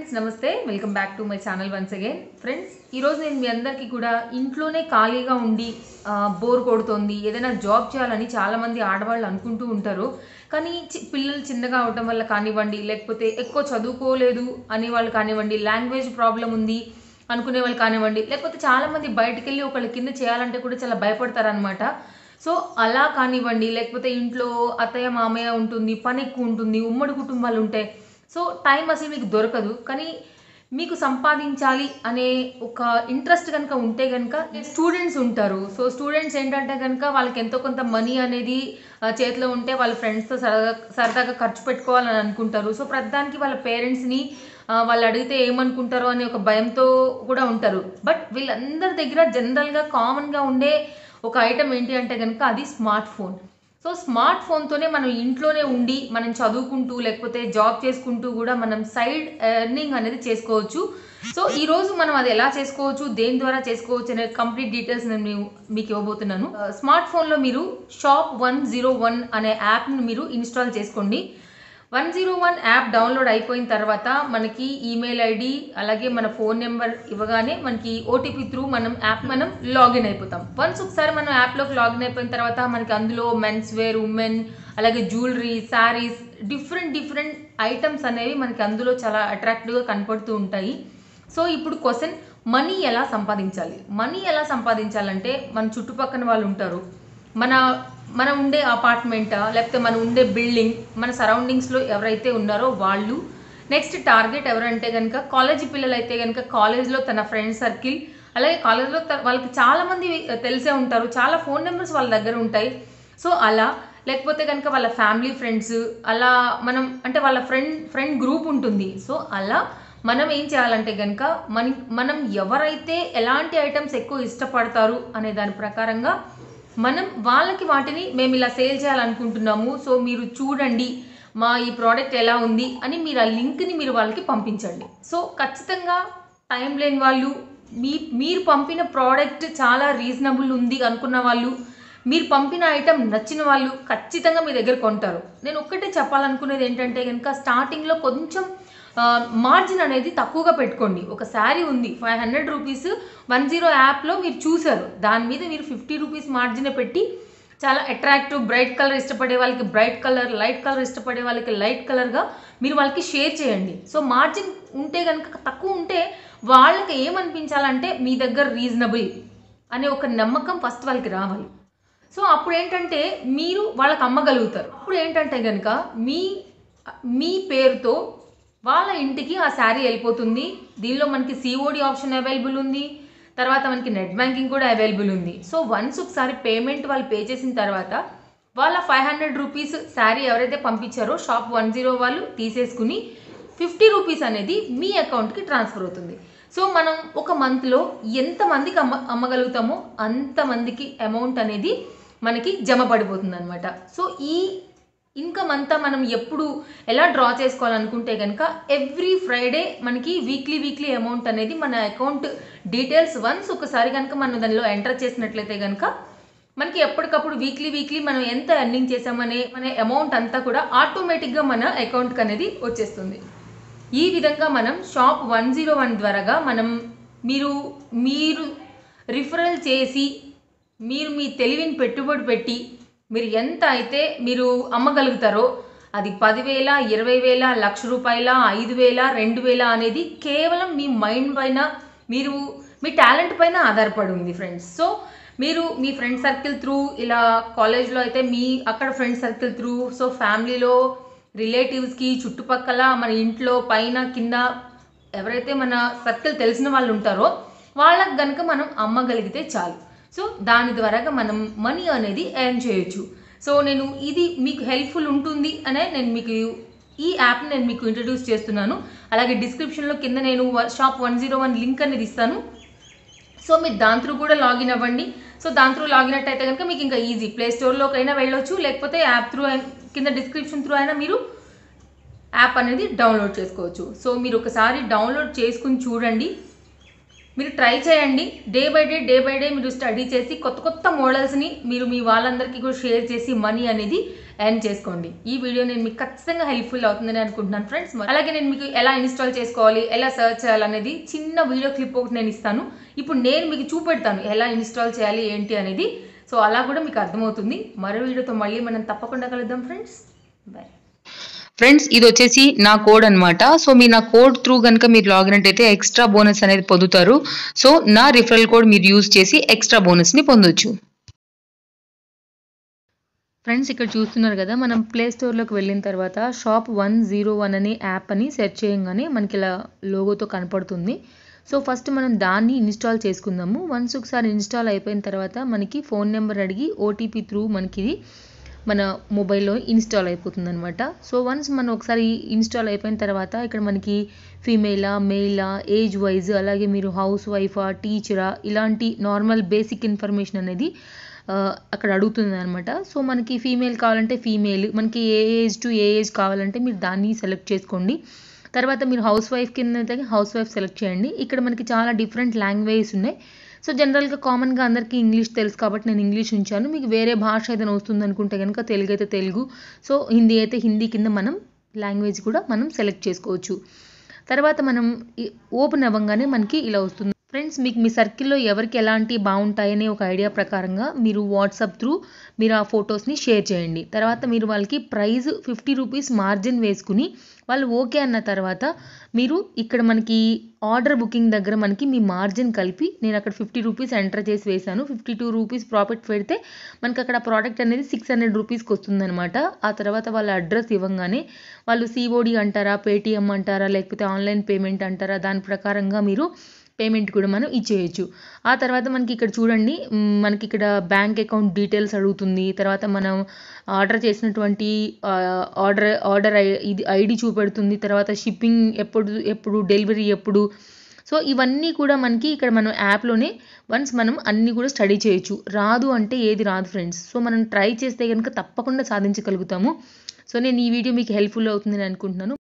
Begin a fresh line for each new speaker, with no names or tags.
friends నమస్తే welcome back to my channel once again friends ఈరోజు నేను మీ అందరికీ కూడా ఇంట్లోనే ఖాళీగా ఉండి బోర్ కొడుతోంది ఏదైనా జాబ్ చేయాలని చాలామంది ఆడవాళ్ళు అనుకుంటూ ఉంటారు కానీ చి- పిల్లలు చిన్నగా అవటం వల్ల కానివ్వండి లేకపోతే ఎక్కువ చదువుకోలేదు అనే వాళ్ళు కానివ్వండి లాంగ్వేజ్ ప్రాబ్లం ఉంది అనుకునే వాళ్ళు కానివ్వండి లేకపోతే చాలామంది బయటికి వెళ్ళి ఒకళ్ళ కింద చేయాలంటే కూడా చాలా భయపడతారనమాట సో అలా కానివ్వండి లేకపోతే ఇంట్లో అత్తయ్య మామయ్య ఉంటుంది పని ఎక్కువ ఉంటుంది ఉమ్మడి కుటుంబాలు ఉంటాయి సో టైం అసలు మీకు దొరకదు కానీ మీకు సంపాదించాలి అనే ఒక ఇంట్రెస్ట్ కనుక ఉంటే కనుక స్టూడెంట్స్ ఉంటారు సో స్టూడెంట్స్ ఏంటంటే కనుక వాళ్ళకి ఎంతో కొంత మనీ అనేది ఆ, చేతిలో ఉంటే వాళ్ళ ఫ్రెండ్స్తో సరదా సరదాగా ఖర్చు పెట్టుకోవాలని అనుకుంటారు సో ప్రతిదానికి వాళ్ళ పేరెంట్స్ని వాళ్ళు అడిగితే ఏమనుకుంటారో అనే ఒక భయంతో కూడా ఉంటారు బట్ వీళ్ళందరి దగ్గర జనరల్గా కామన్గా ఉండే ఒక ఐటమ్ ఏంటి అంటే కనుక అది స్మార్ట్ ఫోన్ సో స్మార్ట్ ఫోన్తోనే మనం ఇంట్లోనే ఉండి మనం చదువుకుంటూ లేకపోతే జాబ్ చేసుకుంటూ కూడా మనం సైడ్ ఎర్నింగ్ అనేది చేసుకోవచ్చు సో ఈ రోజు మనం అది ఎలా చేసుకోవచ్చు దేని ద్వారా చేసుకోవచ్చు అనే కంప్లీట్ డీటెయిల్స్ నేను మీ- మీకు ఇవ్వబోతున్నాను స్మార్ట్ ఫోన్లో మీరు షాప్ వన్ జీరో వన్ అనే యాప్ని మీరు ఇన్స్టాల్ చేసుకోండి one zero one app download అయిపోయిన తర్వాత మనకి ఈమెయిల్ ఐడి అలాగే మన ఫోన్ నెంబర్ ఇవ్వగానే మనకి ఓటీపీ త్రూ మనం యాప్ మనం లాగిన్ అయిపోతాం వన్స్ ఒకసారి మనం యాప్లోకి లాగిన్ అయిపోయిన తర్వాత మనకి అందులో మెన్స్ వేర్ ఉమెన్ అలాగే jewellery sarees different different items అనేవి మనకి అందులో చాలా అట్రాక్టివ్గా కనపడుతూ ఉంటాయి సో ఇప్పుడు క్వశ్చన్ మనీ ఎలా సంపాదించాలి మనీ ఎలా సంపాదించాలంటే మన చుట్టుపక్కల వాళ్ళు ఉంటారు మన మనం ఉండే అపార్ట్మెంటా లేకపోతే మనం ఉండే బిల్డింగ్ మన సరౌండింగ్స్లో ఎవరైతే ఉన్నారో వాళ్ళు నెక్స్ట్ టార్గెట్ ఎవరంటే కనుక కాలేజీ పిల్లలు అయితే కనుక కాలేజ్లో తన ఫ్రెండ్ సర్కిల్ అలాగే కాలేజ్లో వాళ్ళకి చాలామంది తెలిసే ఉంటారు చాలా ఫోన్ నెంబర్స్ వాళ్ళ దగ్గర ఉంటాయి సో అలా లేకపోతే కనుక వాళ్ళ ఫ్యామిలీ ఫ్రెండ్స్ అలా మనం అంటే వాళ్ళ ఫ్రెండ్ ఫ్రెండ్ గ్రూప్ ఉంటుంది సో అలా మనం ఏం చేయాలంటే కనుక మన మనం ఎవరైతే ఎలాంటి ఐటమ్స్ ఎక్కువ ఇష్టపడతారు అనే దాని ప్రకారంగా మనం వాళ్ళకి వాటిని మేము ఇలా సేల్ చేయాలనుకుంటున్నాము సో మీరు చూడండి మా ఈ ప్రోడక్ట్ ఎలా ఉంది అని మీరు ఆ లింక్ని మీరు వాళ్ళకి పంపించండి సో ఖచ్చితంగా టైం లేని వాళ్ళు మీ మీరు పంపిన ప్రోడక్ట్ చాలా రీజనబుల్ ఉంది అనుకున్న వాళ్ళు మీరు పంపిన ఐటెం నచ్చిన వాళ్ళు ఖచ్చితంగా మీ దగ్గర కొంటారు నేను ఒక్కటే చెప్పాలనుకునేది ఏంటంటే కనుక స్టార్టింగ్లో కొంచెం మార్జిన్ అనేది తక్కువగా పెట్టుకోండి ఒక శారీ ఉంది five hundred rupees one zero యాప్లో మీరు చూసారు దాని మీద మీరు ఫిఫ్టీ రూపీస్ మార్జిన్ పెట్టి చాలా అట్రాక్టివ్ బ్రైట్ కలర్ ఇష్టపడే వాళ్ళకి బ్రైట్ కలర్ లైట్ కలర్ ఇష్టపడే వాళ్ళకి లైట్ కలర్గా మీరు వాళ్ళకి షేర్ చేయండి సో మార్జిన్ ఉంటే కనుక తక్కువ ఉంటే వాళ్ళకి ఏమనిపించాలంటే మీ దగ్గర రీజనబుల్ అనే ఒక నమ్మకం ఫస్ట్ వాళ్ళకి రావాలి సో అప్పుడు ఏంటంటే మీరు వాళ్ళకి అమ్మగలుగుతారు అప్పుడు ఏంటంటే కనుక మీ మీ పేరుతో వాళ్ళ ఇంటికి ఆ శారీ వెళ్ళిపోతుంది దీనిలో మనకి సిఓడి ఆప్షన్ అవైలబుల్ ఉంది తర్వాత మనకి నెట్ బ్యాంకింగ్ కూడా అవైలబుల్ ఉంది సో వన్స్ ఒకసారి పేమెంట్ వాళ్ళు పే చేసిన తర్వాత వాళ్ళ ఫైవ్ హండ్రెడ్ రూపీస్ శారీ ఎవరైతే పంపించారో షాప్ వన్ జీరో వాళ్ళు తీసేసుకుని ఫిఫ్టీ రూపీస్ అనేది మీ అకౌంట్కి ట్రాన్స్ఫర్ అవుతుంది సో మనం ఒక మంత్లో ఎంతమందికి అమ్మ అమ్మగలుగుతామో అంతమందికి అమౌంట్ అనేది మనకి జమ పడిపోతుంది అనమాట సో ఈ ఇన్కమ్ అంతా మనం ఎప్పుడు ఎలా డ్రా చేసుకోవాలనుకుంటే కనుక ఎవ్రీ ఫ్రైడే మనకి వీక్లీ వీక్లీ అమౌంట్ అనేది మన అకౌంట్ డీటెయిల్స్ వన్స్ ఒకసారి కనుక మనం దానిలో ఎంటర్ చేసినట్లయితే కనుక మనకి ఎప్పటికప్పుడు వీక్లీ వీక్లీ మనం ఎంత ఎర్నింగ్ చేసామనే మన అమౌంట్ అంతా కూడా ఆటోమేటిక్గా మన అకౌంట్కి అనేది వచ్చేస్తుంది ఈ విధంగా మనం షాప్ వన్ జీరో వన్ ద్వారాగా మనం మీరు మీరు రిఫరల్ చేసి మీరు మీ తెలివిని పెట్టుబడి పెట్టి మీరు ఎంత అయితే మీరు అమ్మగలుగుతారో అది పదివేల ఇరవై వేల లక్ష రూపాయల ఐదు వేల రెండు వేల అనేది కేవలం మీ మైండ్ పైన మీరు మీ టాలెంట్ పైన ఆధారపడి ఉంది ఫ్రెండ్స్ సో మీరు మీ ఫ్రెండ్ సర్కిల్ త్రూ ఇలా కాలేజ్లో అయితే మీ అక్కడ ఫ్రెండ్ సర్కిల్ త్రూ సో ఫ్యామిలీలో రిలేటివ్స్కి చుట్టుపక్కల మన ఇంట్లో పైన కింద ఎవరైతే మన సర్కిల్ తెలిసిన వాళ్ళు ఉంటారో వాళ్ళకి కనుక మనం అమ్మగలిగితే చాలు సో దాని ద్వారాగా మనం మనీ అనేది ఎర్న్ చేయొచ్చు సో నేను ఇది మీకు హెల్ప్ఫుల్ ఉంటుంది అనే నేను మీకు ఈ యాప్ని నేను మీకు ఇంట్రడ్యూస్ చేస్తున్నాను అలాగే డిస్క్రిప్షన్లో కింద నేను shop one zero one link అనేది ఇస్తాను సో మీరు దాని త్రూ కూడా లాగిన్ అవ్వండి సో దాని త్రూ లాగిన్ అయితే కనుక మీకు ఇంకా ఈజీ ప్లే స్టోర్లోకి అయినా వెళ్ళొచ్చు లేకపోతే యాప్ త్రూ కింద డిస్క్రిప్షన్ త్రూ అయినా మీరు యాప్ అనేది డౌన్లోడ్ చేసుకోవచ్చు సో మీరు ఒకసారి డౌన్లోడ్ చేసుకుని చూడండి మీరు ట్రై చేయండి day by day day by day మీరు స్టడీ చేసి కొత్త కొత్త మోడల్స్ని మీరు మీ వాళ్ళందరికీ కూడా షేర్ చేసి మనీ అనేది ఎర్న్ చేసుకోండి ఈ వీడియో నేను మీకు ఖచ్చితంగా హెల్ప్ఫుల్ అవుతుందని అనుకుంటున్నాను ఫ్రెండ్స్ అలాగే నేను మీకు ఎలా ఇన్స్టాల్ చేసుకోవాలి ఎలా సర్చ్ చేయాలనేది చిన్న వీడియో క్లిప్ ఒకటి నేను ఇస్తాను ఇప్పుడు నేను మీకు చూపెడతాను ఎలా ఇన్స్టాల్ చేయాలి ఏంటి అనేది సో అలా కూడా మీకు అర్థమవుతుంది మరో వీడియోతో మళ్ళీ మనం తప్పకుండా కలుద్దాం ఫ్రెండ్స్ బాయ్
ఫ్రెండ్స్ ఇది వచ్చేసి నా కోడ్ అన్నమాట సో మీ నా కోడ్ త్రూ కనుక మీరు లాగిన్ అయితే ఎక్స్ట్రా బోనస్ అనేది పొందుతారు సో నా రిఫరల్ కోడ్ మీరు యూజ్ చేసి ఎక్స్ట్రా బోనస్ని పొందొచ్చు ఫ్రెండ్స్ ఇక్కడ చూస్తున్నారు కదా మనం ప్లే స్టోర్లోకి వెళ్ళిన తర్వాత షాప్ వన్ జీరో వన్ అనే యాప్ అని సెర్చ్ చేయగానే మనకి ఇలా లోగోతో కనపడుతుంది సో ఫస్ట్ మనం దాన్ని ఇన్స్టాల్ చేసుకుందాము వన్స్ ఒకసారి ఇన్స్టాల్ అయిపోయిన తర్వాత మనకి ఫోన్ నెంబర్ అడిగి ఓటీపీ త్రూ మనకి ఇది మన మొబైల్లో ఇన్స్టాల్ అయిపోతుంది అనమాట సో వన్స్ మనం ఒకసారి ఇన్స్టాల్ అయిపోయిన తర్వాత ఇక్కడ మనకి ఫీమేలా మెయిలా ఏజ్ వైజ్ అలాగే మీరు హౌస్ వైఫా టీచరా ఇలాంటి నార్మల్ బేసిక్ ఇన్ఫర్మేషన్ అనేది ఆ, అక్కడ అడుగుతుంది అనమాట సో మనకి ఫీమేల్ కావాలంటే ఫీమేల్ మనకి ఏ ఏజ్ టు ఏ ఏజ్ కావాలంటే మీరు దాన్ని సెలెక్ట్ చేసుకోండి తర్వాత మీరు హౌస్ వైఫ్ కింద అయితే హౌస్ వైఫ్ సెలెక్ట్ చేయండి ఇక్కడ మనకి చాలా డిఫరెంట్ లాంగ్వేజెస్ ఉన్నాయి సో జనరల్గా కామన్గా అందరికీ ఇంగ్లీష్ తెలుసు కాబట్టి నేను ఇంగ్లీష్ ఉంచాను మీకు వేరే భాష ఏదైనా వస్తుంది అనుకుంటే కనుక తెలుగు అయితే తెలుగు సో హిందీ అయితే హిందీ కింద మనం లాంగ్వేజ్ కూడా మనం సెలెక్ట్ చేసుకోవచ్చు తర్వాత మనం ఓపెన్ అవ్వగానే మనకి ఇలా వస్తుంది ఫ్రెండ్స్ మీకు మీ సర్కిల్లో ఎవరికి ఎలాంటి బాగుంటాయనే ఒక ఐడియా ప్రకారంగా మీరు వాట్సాప్ త్రూ మీరు ఆ ఫొటోస్ని షేర్ చేయండి తర్వాత మీరు వాళ్ళకి ప్రైజ్ ఫిఫ్టీ రూపీస్ మార్జిన్ వేసుకుని వాళ్ళు ఓకే అన్న తర్వాత మీరు ఇక్కడ మనకి ఆర్డర్ బుకింగ్ దగ్గర మనకి మీ మార్జిన్ కలిపి నేను అక్కడ ఫిఫ్టీ రూపీస్ ఎంటర్ చేసి వేశాను ఫిఫ్టీ టూ రూపీస్ ప్రాఫిట్ పెడితే మనకి అక్కడ ప్రోడక్ట్ అనేది సిక్స్ హండ్రెడ్ రూపీస్కి వస్తుందన్నమాట ఆ తర్వాత వాళ్ళ అడ్రస్ ఇవ్వగానే వాళ్ళు సిఓడి అంటారా పేటిఎం అంటారా లేకపోతే ఆన్లైన్ పేమెంట్ అంటారా దాని ప్రకారంగా మీరు పేమెంట్ కూడా మనం ఇచ్చేయచ్చు ఆ తర్వాత మనకి ఇక్కడ చూడండి మ్, మనకి ఇక్కడ బ్యాంక్ అకౌంట్ డీటెయిల్స్ అడుగుతుంది తర్వాత మనం ఆర్డర్ చేసినటువంటి ఆ, ఆర్డర్ ఆర్డర్ ఐ- ఇది ఐడి చూపెడుతుంది తర్వాత షిప్పింగ్ ఎప్పుడు ఎప్పుడు డెలివరీ ఎప్పుడు సో ఇవన్నీ కూడా మనకి ఇక్కడ మనం యాప్లోనే వన్స్ మనం అన్నీ కూడా స్టడీ చేయొచ్చు రాదు అంటే ఏది రాదు ఫ్రెండ్స్ సో మనం ట్రై చేస్తే కనుక తప్పకుండా సాధించగలుగుతాము సో నేను ఈ వీడియో మీకు హెల్ప్ఫుల్ అవుతుందని అనుకుంటున్నాను